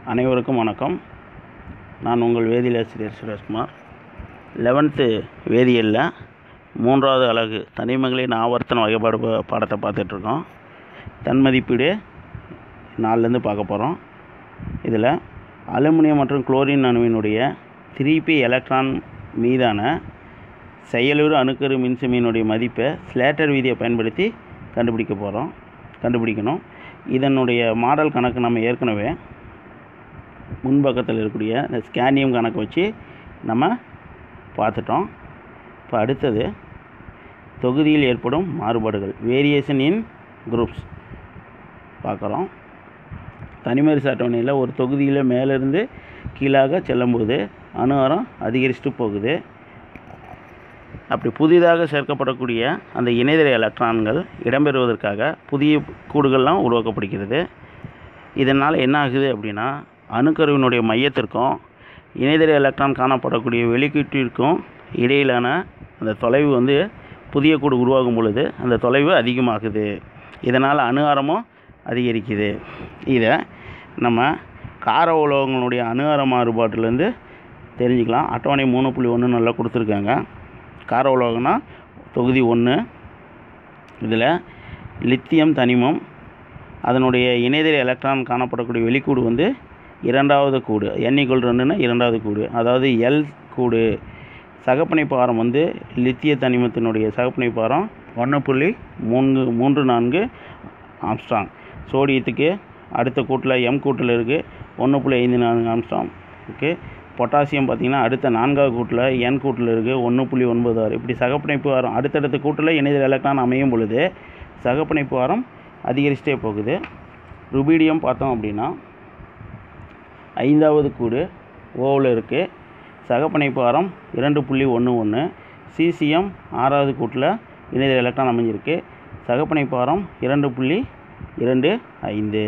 அனைவருக்கும் வணக்கம் நான் உங்கள் வேதியியல் ஆசிரியர் சுரேஷ்குமார் லெவன்த்து வேதியியலில் மூன்றாவது அலகு தனிமங்களின் ஆவர்த்தன வகைப்பாடு பா- பாடத்தை பார்த்துட்ருக்கோம் தன்மதிப்பீடு நாலுலேருந்து பார்க்க போகிறோம் இதில் அலுமினியம் மற்றும் குளோரின் அணுவினுடைய த்ரீ பி எலக்ட்ரான் மீதான செயலுறு அணுக்கரு மின்சுமையினுடைய மதிப்பை ஸ்லேட்டர் விதியை பயன்படுத்தி கண்டுபிடிக்க போகிறோம் கண்டுபிடிக்கணும் இதனுடைய மாடல் கணக்கு நம்ம ஏற்கனவே முன்பக்கத்தில் இருக்கக்கூடிய இந்த ஸ்கேனியம் கணக்கு வச்சு நம்ம பார்த்துட்டோம் இப்போ அடுத்தது தொகுதியில் ஏற்படும் மாறுபாடுகள் வேரியேஷன் இன் குரூப்ஸ் பார்க்குறோம் தனிமரிசு அட்டவணையில் ஒரு தொகுதியில் மேலேருந்து கீழாக செல்லும்போது அணு ஆரம் அதிகரிச்சுட்டு போகுது அப்படி புதிதாக சேர்க்கப்படக்கூடிய அந்த இணைதரை எலக்ட்ரான்கள் இடம்பெறுவதற்காக புதிய கூடுகள்லாம் உருவாக்கப்படுகிறது இதனால் என்ன ஆகுது அப்படின்னா அணுக்கருவினுடைய மையத்திற்கும் இணைதரை எலக்ட்ரான் காணப்படக்கூடிய வெளிக்கீட்டிற்கும் இடையிலான அந்த தொலைவு வந்து புதிய கூடு உருவாகும் பொழுது அந்த தொலைவு அதிகமாகுது இதனால் அணு ஆரமும் அதிகரிக்குது இதை நம்ம கார உலோகங்களுடைய அணு ஆர மாறுபாட்டிலேருந்து தெரிஞ்சுக்கலாம் அட்டவணை மூணு புள்ளி ஒன்று நல்லா கொடுத்துருக்காங்க கார உலோகம்னா தொகுதி ஒன்று இதில் லித்தியம் தனிமம் அதனுடைய இணைதரை எலக்ட்ரான் காணப்படக்கூடிய வெளிக்கூடு வந்து இரண்டாவது கூடு n equal to ரெண்டுன்னா இரண்டாவது கூடு அதாவது எல் கூடு சகப்பிணைப்பு ஆரம் வந்து லித்திய தனிமத்தினுடைய சகப்பிணைப்பு ஆரம் ஒன்று புள்ளி மூன்று மூன்று நான்கு ஆம்ஸ்ட்ராங் சோடியத்துக்கு அடுத்த கூட்டில் எம் கூட்டில் இருக்குது ஒன்று புள்ளி ஐந்து நான்கு ஆம்ஸ்ட்ராங் ஓகே பொட்டாசியம் பார்த்திங்கன்னா அடுத்த நான்காவது கூட்டில் என் கூட்டில் இருக்குது ஒன்று புள்ளி ஒன்பது ஆறு இப்படி சகப்பிணைப்பு ஆரம் அடுத்தடுத்த கூட்டில் இணைதல் எலக்ட்ரான் அமையும் பொழுது சகப்பிணைப்பு ஆரம் அதிகரிச்சிட்டே போகுது ருபீடியம் பார்த்தோம் அப்படின்னா ஐந்தாவது கூடு ஓவில் இருக்குது சகப்பிணைப்பு ஆரம் இரண்டு புள்ளி ஒன்று ஒன்று சிசிஎம் ஆறாவது கூட்டில் இணையதள எலக்ட்ரான் அமைஞ்சிருக்கு சகப்பிணைப்பு ஆரம் இரண்டு புள்ளி இரண்டு ஐந்து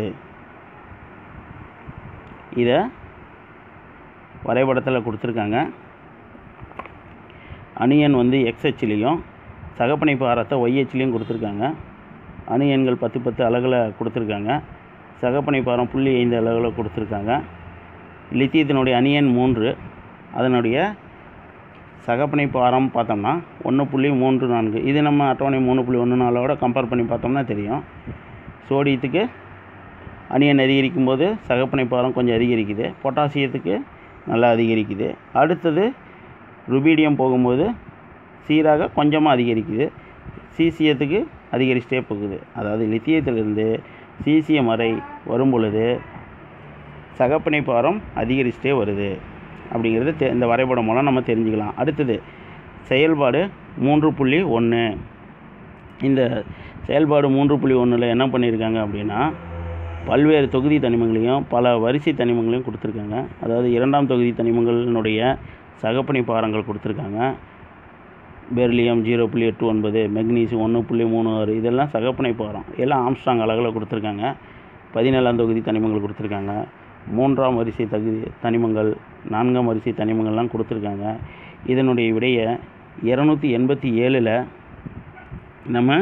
இதை வரைபடத்தில் கொடுத்துருக்காங்க அணு எண் வந்து எக்ஸ் அச்சிலையும் சகப்பிணைப்பு ஆரத்தை ஒய் அச்சிலையும் கொடுத்துருக்காங்க அணு எண்கள் பத்து பத்து அலகில் கொடுத்துருக்காங்க சகப்பிணைப்பு ஆரம் புள்ளி ஐந்து அலகில் கொடுத்துருக்காங்க லித்தியத்தினுடைய அணு எண் மூன்று அதனுடைய சகப்பிணைப்பு ஆரம் பார்த்தோம்னா ஒன்று புள்ளி மூன்று நான்கு இது நம்ம அட்டவணை மூணு புள்ளி ஒன்று நாலோட கம்பேர் பண்ணி பார்த்தோம்னா தெரியும் சோடியத்துக்கு அணியன் அதிகரிக்கும் போது சகப்பிணைப்பு ஆரம் கொஞ்சம் அதிகரிக்குது பொட்டாசியத்துக்கு நல்லா அதிகரிக்குது அடுத்தது ருபீடியம் போகும்போது சீராக கொஞ்சமாக அதிகரிக்குது சீசியத்துக்கு அதிகரிச்சிட்டே போகுது அதாவது லித்தியத்திலிருந்து சீசியம் வரை வரும் பொழுது சகப்பிணைப்பு ஆரம் அதிகரிச்சிட்டே வருது அப்படிங்கிறது தெ- இந்த வரைபடம் மூலம் நம்ம தெரிஞ்சுக்கலாம் அடுத்தது செயல்பாடு மூன்று புள்ளி ஒன்று இந்த செயல்பாடு மூன்று புள்ளி ஒன்றில் என்ன பண்ணியிருக்காங்க அப்படின்னா பல்வேறு தொகுதி தனிமங்களையும் பல வரிசை தனிமங்களையும் கொடுத்துருக்காங்க அதாவது இரண்டாம் தொகுதி தனிமங்களினுடைய சகப்பிணைப்பு ஆரங்கள் கொடுத்துருக்காங்க பெர்லியம் ஜீரோ புள்ளி எட்டு ஒன்பது மெக்னீசியம் ஒன்று புள்ளி மூணு ஆறு இதெல்லாம் சகப்பிணைப்பு ஆரம் எல்லாம் ஆம்ஸ்ட்ராங் அலகில் கொடுத்துருக்காங்க பதினேழாம் தொகுதி தனிமங்கள் கொடுத்துருக்காங்க மூன்றாம் வரிசை தகுதி தனிமங்கள் நான்காம் வரிசை தனிமங்கள்லாம் கொடுத்துருக்காங்க இதனுடைய விடையை இரநூத்தி எண்பத்தி ஏழில் நம்ம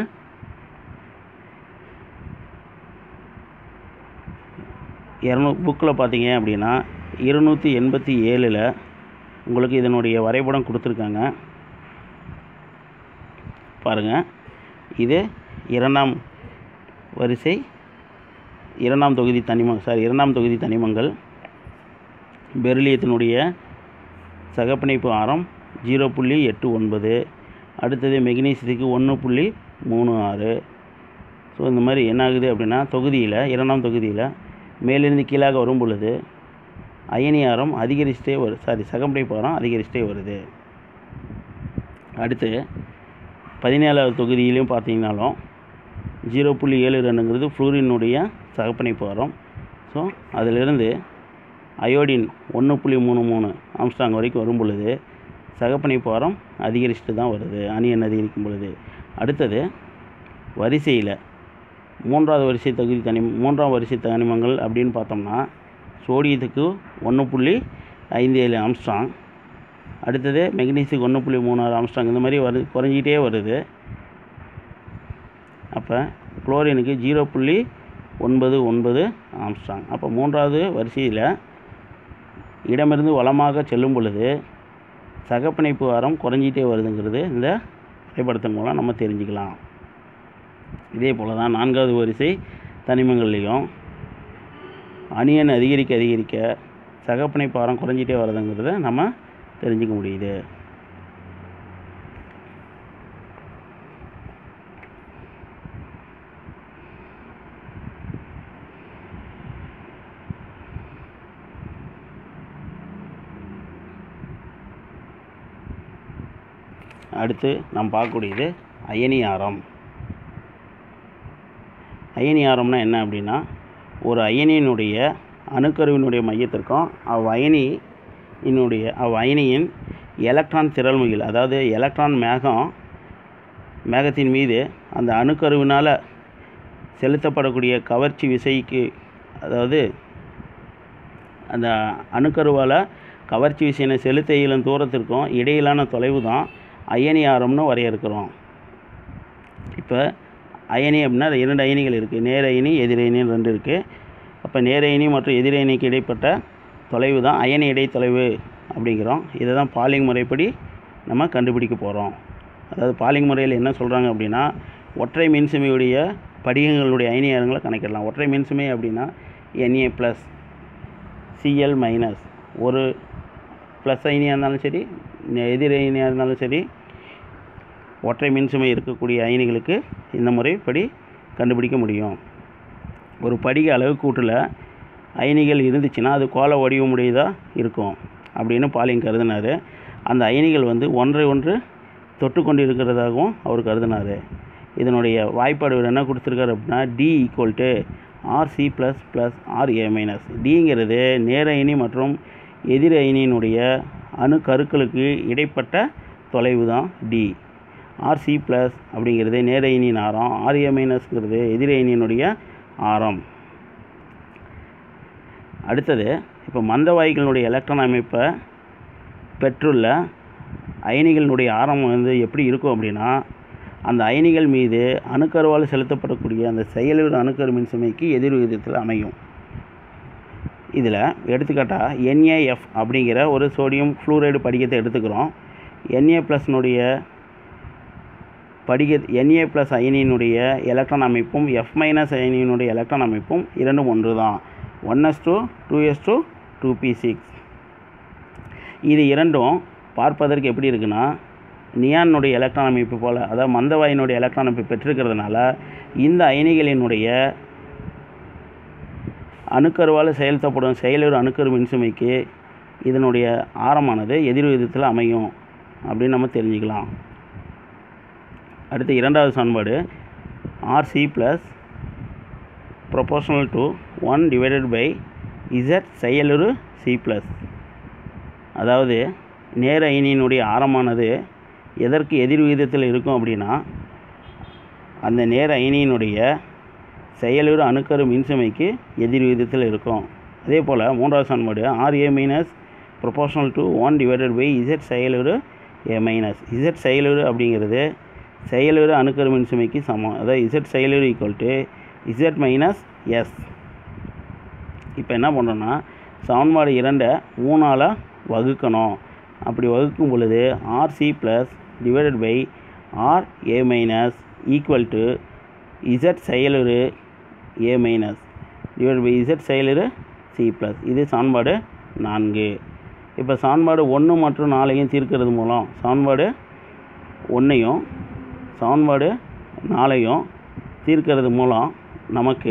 இரநூ புக்கில் பார்த்தீங்க அப்படின்னா இருநூற்றி எண்பத்தி ஏழில் உங்களுக்கு இதனுடைய வரைபடம் கொடுத்துருக்காங்க பாருங்கள் இது இரண்டாம் வரிசை இரண்டாம் தொகுதி தனிமம் சாரி இரண்டாம் தொகுதி தனிமங்கள் பெர்லியத்தினுடைய சகப்பிணைப்பு ஆரம் ஜீரோ புள்ளி எட்டு ஒன்பது அடுத்தது மெக்னீசியத்துக்கு ஒன்று புள்ளி மூணு ஆறு ஸோ இந்த மாதிரி என்ன ஆகுது அப்படின்னா தொகுதியில் இரண்டாம் தொகுதியில் மேலிருந்து கீழாக வரும் பொழுது அயனி ஆரம் அதிகரிச்சிட்டே வரும் சாரி சகப்பிணைப்பு ஆரம் அதிகரிச்சிட்டே வருது அடுத்து பதினேழாவது தொகுதியிலையும் பார்த்தீங்கன்னாலும் ஜீரோ புள்ளி ஏழு ரெண்டுங்கிறது ஃப்ளூரினுடைய சகப்பிணைப்பு ஆரம் ஸோ அதிலிருந்து அயோடின் ஒன்று புள்ளி மூணு மூணு ஆம்ஸ்டாங் வரைக்கும் வரும் பொழுது சகப்பிணைப்பு ஆரம் அதிகரிச்சுட்டு தான் வருது அணியன் அதிகரிக்கும் பொழுது அடுத்தது வரிசையில் மூன்றாவது வரிசை தகுதி தனி மூன்றாம் வரிசை தனிமங்கள் அப்படின்னு பார்த்தோம்னா சோடியத்துக்கு ஒன்று புள்ளி ஐந்து ஏழு ஆம்ஸ்ட்ராங் அடுத்தது மெக்னீசியத்துக்கு ஒன்று புள்ளி மூணு ஆறு ஆம்ஸ்ட்ராங் இந்த மாதிரி வருது குறைஞ்சிக்கிட்டே வருது அப்போ குளோரினுக்கு ஜீரோ புள்ளி ஒன்பது ஒன்பது ஆம்ஸ்ட்ராங் அப்போ மூன்றாவது வரிசையில் இடமிருந்து வலமாக செல்லும் பொழுது சகப்பிணைப்பு ஆரம் குறைஞ்சிட்டே வருதுங்கிறது இந்த வரைபடத்தின் மூலம் நம்ம தெரிஞ்சுக்கலாம் இதே போல் தான் நான்காவது வரிசை தனிமங்கள்லேயும் அணியன் அதிகரிக்க அதிகரிக்க சகப்பிணைப்பு ஆரம் குறைஞ்சிட்டே வருதுங்கிறத நம்ம தெரிஞ்சுக்க முடியுது அடுத்து நாம் பார்க்கக்கூடியது அயனி ஆரம் அயனி ஆரம்னா என்ன அப்படின்னா ஒரு அயனியினுடைய அணுக்கருவினுடைய மையத்திற்கும் அவ் அயனியினுடைய அவ் அயனியின் எலக்ட்ரான் திரள்முகில் அதாவது எலக்ட்ரான் மேகம் மேகத்தின் மீது அந்த அணுக்கருவினால் செலுத்தப்படக்கூடிய கவர்ச்சி விசைக்கு அதாவது அந்த அணுக்கருவால் கவர்ச்சி விசையினை செலுத்த இயலும் தூரத்திற்கும் இடையிலான தொலைவு தான் அயனி ஆரம்னு வரையறுக்கிறோம் இப்போ அயனி அப்படின்னா இரண்டு அயனிகள் இருக்குது நேர் அயனி எதிர் அயனின்னு ரெண்டு இருக்குது அப்போ நேர் அயனி மற்றும் எதிர் அயனிக்கு இடைப்பட்ட தொலைவு தான் அயனி இடைத்தொலைவு அப்படிங்கிறோம் இதை தான் பாலிங் முறைப்படி நம்ம கண்டுபிடிக்க போகிறோம் அதாவது பாலிங் முறையில் என்ன சொல்கிறாங்க அப்படின்னா ஒற்றை மின்சுமையுடைய படிகங்களுடைய அயனி ஆரங்களை கணக்கிடலாம் ஒற்றை மின்சுமை அப்படின்னா என்ஏ ப்ளஸ் சிஎல் மைனஸ் ஒரு ப்ளஸ் அயனியாக இருந்தாலும் சரி எதிர் அயனியாக இருந்தாலும் சரி ஒற்றை மின்சுமை இருக்கக்கூடிய அயனிகளுக்கு இந்த முறைப்படி கண்டுபிடிக்க முடியும் ஒரு படிக அளவு கூட்டில் அயனிகள் இருந்துச்சுன்னா அது கோல வடிவமுடையதாக இருக்கும் அப்படின்னு பாலிங் கருதினார் அந்த அயனிகள் வந்து ஒன்றை ஒன்று தொட்டு கொண்டு இருக்கிறதாகவும் அவர் கருதினார் இதனுடைய வாய்ப்பாடு என்ன கொடுத்துருக்காரு அப்படின்னா D equal to RC plus plus RA minus டிங்கிறது நேர அயனி மற்றும் எதிர் அயனியினுடைய அணு கருக்களுக்கு இடைப்பட்ட தொலைவு தான் டி ஆர்சி ப்ளஸ் அப்படிங்கிறது நேர அயனியின் ஆரம் ஆர்ஏ மைனஸ்ங்கிறது எதிர் அயனியினுடைய ஆரம் அடுத்தது இப்போ மந்த வாயுக்களினுடைய எலக்ட்ரான் அமைப்பை பெற்றுள்ள அயனிகளினுடைய ஆரம் வந்து எப்படி இருக்கும் அப்படின்னா அந்த அயனிகள் மீது அணுக்கருவால் செலுத்தப்படக்கூடிய அந்த செயலூர் அணுக்கரு மின்சுமைக்கு எதிர் விகிதத்தில் அமையும் இதில் எடுத்துக்காட்டாக என்ஏஎஃப் அப்படிங்கிற ஒரு சோடியம் ஃப்ளூரைடு படிகத்தை எடுத்துக்கிறோம் என்ஏ ப்ளஸ்னுடைய படிக என்ஏ ப்ளஸ் அயனியினுடைய எலக்ட்ரான் அமைப்பும் எஃப் மைனஸ் அயனியினுடைய எலக்ட்ரான் அமைப்பும் இரண்டும் ஒன்று தான் one S two two S two two P six இது இரண்டும் பார்ப்பதற்கு எப்படி இருக்குன்னா நியானுடைய எலக்ட்ரான் அமைப்பு போல் அதாவது மந்தவாயினுடைய எலக்ட்ரான் அமைப்பு பெற்றிருக்கிறதுனால இந்த அயனிகளினுடைய அணுக்கருவால் செயல்படும் செயலூர் அணுக்கரு மின்சுமைக்கு இதனுடைய ஆரமானது எதிர் விகிதத்தில் அமையும் அப்படின்னு நம்ம தெரிஞ்சுக்கலாம் அடுத்து இரண்டாவது சமன்பாடு RC plus proportional to one divided by Z செயலுரு சி ப்ளஸ் அதாவது நேர அயனியினுடைய ஆரமானது எதற்கு எதிர் விகிதத்தில் இருக்கும் அப்படின்னா அந்த நேர அயனியினுடைய செயலுறு அணுக்கரு மின்சுமைக்கு எதிர் விகிதத்தில் இருக்கும் அதே போல் மூன்றாவது சமன்பாடு RA minus proportional to one divided by Z செயலுறு ஏ மைனஸ் இசட் செயலுறு அப்படிங்கிறது செயலுறு அணுக்கரு மின்சுமைக்கு சமம் அதாவது இசட் செயலுறு equal to Z minus S இப்போ என்ன பண்ணுறோன்னா சமன்பாடு இரண்டை மூணால் வகுக்கணும் அப்படி வகுக்கும் பொழுது RC plus divided by R A minus equal to Z செயலுறு A minus divide by Z செயலுறு சி ப்ளஸ் இது சமன்பாடு நான்கு இப்போ சமன்பாடு ஒன்று மற்றும் நாலையும் தீர்க்கிறது மூலம் சமன்பாடு ஒன்றையும் சமன்பாடு நாலையும் தீர்க்கிறது மூலம் நமக்கு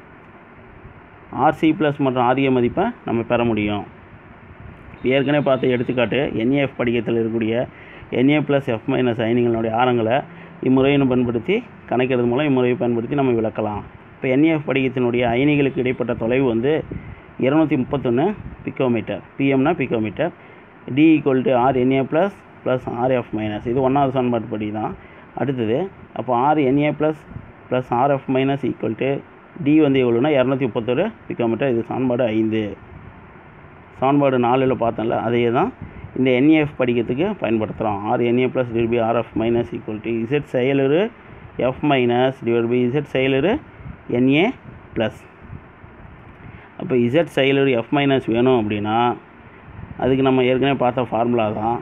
ஆர்சி ப்ளஸ் மற்றும் ஆர்ஏ மதிப்பை நம்ம பெற முடியும் ஏற்கனவே பார்த்த எடுத்துக்காட்டு என்ஏஎஃப் படிக்கத்தில் இருக்கக்கூடிய என்ஏ ப்ளஸ் எஃப் மைனஸ் அயனிகளுடைய ஆரங்களை இம்முறையை பயன்படுத்தி கணக்கிறது மூலம் இம்முறையை பயன்படுத்தி நம்ம விளக்கலாம் இப்போ என்ஏஎஃப் படிகத்தினுடைய அயனிகளுக்கு இடைப்பட்ட தொலைவு வந்து இரநூத்தி முப்பத்தொன்று பிக்கோமீட்டர் பிஎம்னா picometre D equal to R NA plus plus RF minus இது ஒன்றாவது சமன்பாடு படி தான் அடுத்தது அப்போ R NA plus plus RF minus equal to D வந்து எவ்வளோனா இரநூத்தி முப்பத்தொரு பிக்கோமீட்டர் இது சமன்பாடு ஐந்து சமன்பாடு நாலில் பார்த்தோம்ல அதையே தான் இந்த என்ஏஎஃப் படிக்கிறதுக்கு பயன்படுத்துகிறோம் R NA plus divide by RF minus equal to Z செயலுரு F minus divide by Z செயலுரு என்ஏ ப்ளஸ் அப்போ இசட் செயலுரு எஃப் மைனஸ் வேணும் அப்படின்னா அதுக்கு நம்ம ஏற்கனவே பார்த்த ஃபார்முலா தான்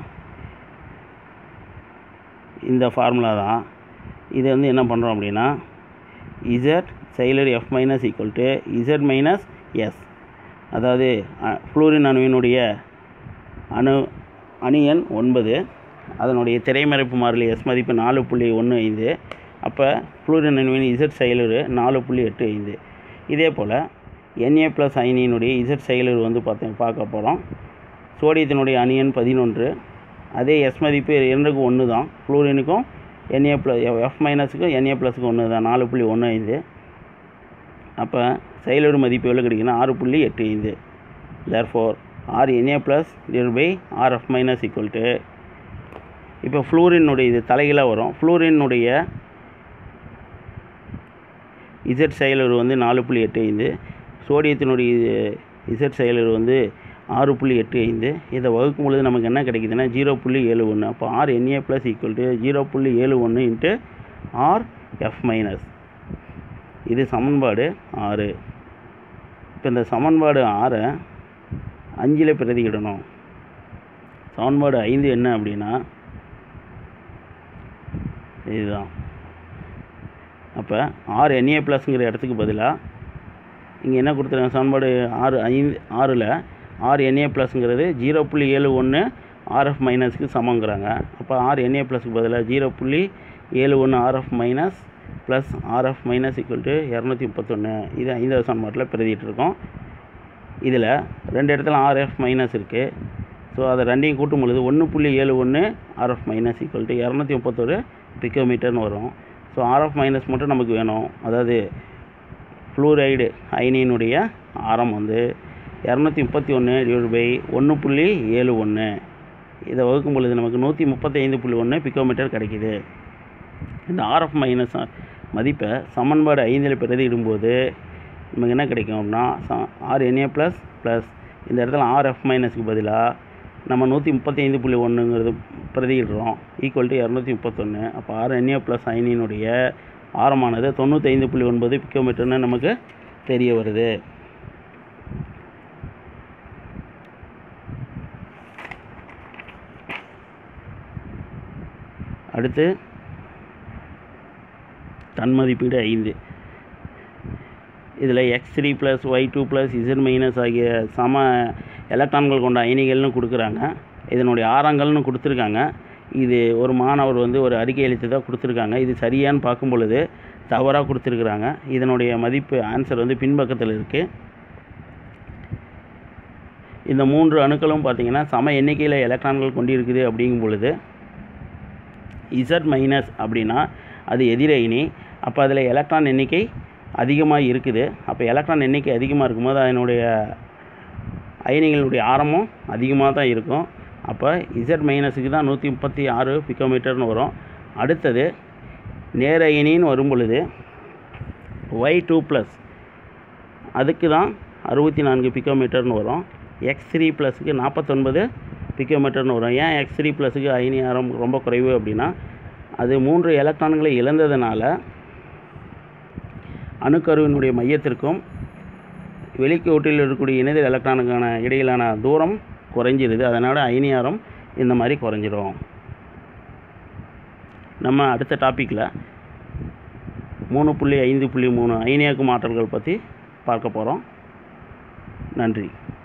இந்த ஃபார்முலா தான் இது வந்து என்ன பண்ணுறோம் அப்படின்னா இசட் செயலர் F minus equal to Z minus S அதாவது ஃப்ளூரின் அணுவினுடைய அணு அணு எண் ஒன்பது அதனுடைய திரைமறைப்பு மாறிலி எஸ் மதிப்பு நாலு புள்ளி ஒன்று ஐந்து அப்போ ஃப்ளூரின் அணுவின் இசட் செயலர் நாலு புள்ளி எட்டு ஐந்து இதே போல் என்ஏ ப்ளஸ் அயனியினுடைய இசட் செயலர் வந்து பார்த்து பார்க்க போகிறோம் சோடியத்தினுடைய அணியன் பதினொன்று அதே எஸ் மதிப்பு இரண்டுக்கும் ஒன்று தான் ஃப்ளூரினுக்கும் என்ஏ ப்ளஸ் எஃப் மைனஸுக்கும் என்ஏ ப்ளஸுக்கும் ஒன்று தான் நாலு புள்ளி ஒன்று ஐந்து அப்போ செயலோடு மதிப்பு எவ்வளோ கிடைக்குன்னா ஆறு புள்ளி எட்டு ஐந்து therefore R NA plus divide by RF minus equal to இப்போ ஃப்ளூரினுடைய இது தலைகளாக வரும் ஃப்ளூரினுடைய இசட் செயலர் வந்து நாலு புள்ளி எட்டு ஐந்து சோடியத்தினுடைய இசட் செயலர் வந்து ஆறு புள்ளி எட்டு ஐந்து இதை வகுக்கும் பொழுது நமக்கு என்ன கிடைக்குதுன்னா ஜீரோ புள்ளி ஏழு ஒன்று அப்போ R NA plus equal to zero புள்ளி ஏழு ஒன்று இன்ட்டு ஆர் எஃப் மைனஸ் இது சமன்பாடு ஆறு இப்போ இந்த சமன்பாடு ஆறை அஞ்சில் பிரதியிடணும் சமன்பாடு ஐந்து என்ன அப்படின்னா இதுதான் அப்போ ஆறு என்ஏ ப்ளஸ்ங்கிற இடத்துக்கு பதிலாக இங்கே என்ன கொடுத்துருக்காங்க சமன்பாடு ஆறு ஐந்து ஆறில் ஆறு என்ஏ ப்ளஸ்ங்கிறது ஜீரோ புள்ளி ஏழு ஒன்று ஆர்எஃப் மைனஸ்க்கு சமங்கிறாங்க அப்போ ஆறு என்ஏ ப்ளஸ்க்கு பதிலாக ஜீரோ புள்ளி ஏழு ஒன்று RF minus plus RF minus equal to இரநூத்தி முப்பத்தொன்று இது ஐந்தாவது சமன்பாட்டில் பிரதியிட்டிருக்கோம் இதில் ரெண்டு இடத்துல ஆர்எஃப் மைனஸ் இருக்குது ஸோ அதை ரெண்டையும் கூட்டும் பொழுது ஒன்று புள்ளி ஏழு ஒன்று ஆர்எஃப் மைனஸ் ஈக்குவல் டு இரநூத்தி முப்பத்தொரு பிக்கோமீட்டர்னு வரும் ஸோ ஆர்எஃப் மைனஸ் மட்டும் நமக்கு வேணும் அதாவது ஃப்ளூரைடு அயனியினுடைய ஆரம் வந்து இரநூத்தி முப்பத்தி ஒன்று டிவைட் பை ஒன்று புள்ளி ஏழு ஒன்று இதை வகுக்கும் பொழுது நமக்கு நூற்றி முப்பத்தி ஐந்து புள்ளி ஒன்று பிக்கோமீட்டர் கிடைக்கிது இந்த ஆர்எஃப் மைனஸ் மதிப்பை சமன்பாடு ஐந்தில் பிரதியிடும்போது நமக்கு என்ன கிடைக்கும் அப்படின்னா ஆர் என்ஏ ப்ளஸ் ப்ளஸ் இந்த இடத்துல ஆர்எஃப் மைனஸ்க்கு பதிலாக நம்ம நூற்றி முப்பத்தி ஐந்து புள்ளி ஒன்றுங்கிறது பிரதியிடுறோம் ஈக்குவல் டு இரநூத்தி முப்பத்தொன்று அப்போ ஆர் என்ஏ ப்ளஸ் அயனியினுடைய ஆரமானது தொண்ணூத்தைந்து புள்ளி ஒன்பது பிக்கோமீட்டர்னு நமக்கு தெரிய வருது அடுத்து தன்மதிப்பீடு ஐந்து இதில் X three plus Y two plus Z minus ஆகிய சம எலக்ட்ரான்கள் கொண்ட அயனிகள்னு கொடுக்குறாங்க இதனுடைய ஆரங்கள்னு கொடுத்துருக்காங்க இது ஒரு மாணவர் வந்து ஒரு அறிக்கை அளித்து தான் கொடுத்துருக்காங்க இது சரியான்னு பார்க்கும் பொழுது தவறாக கொடுத்துருக்குறாங்க இதனுடைய மதிப்பு ஆன்சர் வந்து பின்பக்கத்தில் இருக்குது இந்த மூன்று அணுக்களும் பார்த்திங்கன்னா சம எண்ணிக்கையில் எலக்ட்ரான்கள் கொண்டிருக்குது அப்படிங்கும் பொழுது இசட் மைனஸ் அப்படின்னா அது எதிரணி அப்போ அதில் எலக்ட்ரான் எண்ணிக்கை அதிகமாக இருக்குது அப்போ எலக்ட்ரான் எண்ணிக்கை அதிகமாக இருக்கும்போது அதனுடைய அயனிகளுடைய ஆரமும் அதிகமாக தான் இருக்கும் அப்போ இசட் மைனஸுக்கு தான் நூற்றி முப்பத்தி ஆறு பிக்கோமீட்டர்னு வரும் அடுத்தது நேர அயனின்னு வரும் பொழுது ஒய் டூ ப்ளஸ் அதுக்கு தான் அறுபத்தி நான்கு பிக்கோமீட்டர்னு வரும் எக்ஸ் த்ரீ ப்ளஸுக்கு நாற்பத்தொன்பது பிக்கோமீட்டர்னு வரும் ஏன் எக்ஸ் த்ரீ ப்ளஸுக்கு அயனி ஆரம் ரொம்ப குறைவு அப்படின்னா அது மூன்று எலக்ட்ரான்களை இழந்ததுனால அணுக்கருவினுடைய மையத்திற்கும் வெளிக்கோட்டில் இருக்கக்கூடிய இணைத எலக்ட்ரானுக்கான இடையிலான தூரம் குறைஞ்சிருது அதனால் அயனியாரம் இந்த மாதிரி குறைஞ்சிரும் நம்ம அடுத்த டாப்பிக்கில் மூணு புள்ளி ஐந்து புள்ளி மூணு அயனியாக்கும் ஆற்றல்கள் பற்றி பார்க்க போகிறோம் நன்றி